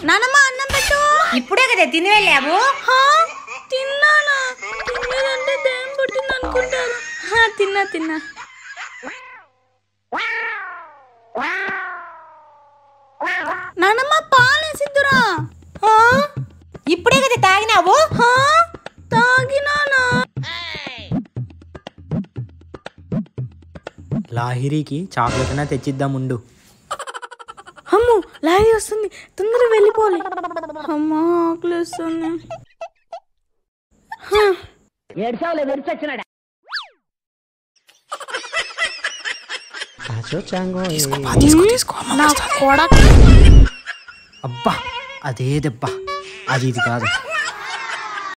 నానమ్మ అన్నం పెట్టు ఇప్పుడే కదా తిని వెళ్ళావు హా? తిన్నానా తిన్నదంటే దేం పుట్టింది అనుకుంటారు హా, తిన్నా తిన్నా నానమ్మ పాలేసిద్దురా హా? ఇప్పుడే కదా తాగినావు హా? తాగినానా లాహిరికి చాక్లెట్ అయినా తెచ్చిద్దాం ఉండు అమ్ము లారీ వస్తుంది తొందరగా వెళ్ళిపోవాలి అమ్మా ఆకలి వస్తుంది హా. నా కొడక అబ్బా అదే దెబ్బ అది ఇది కాదు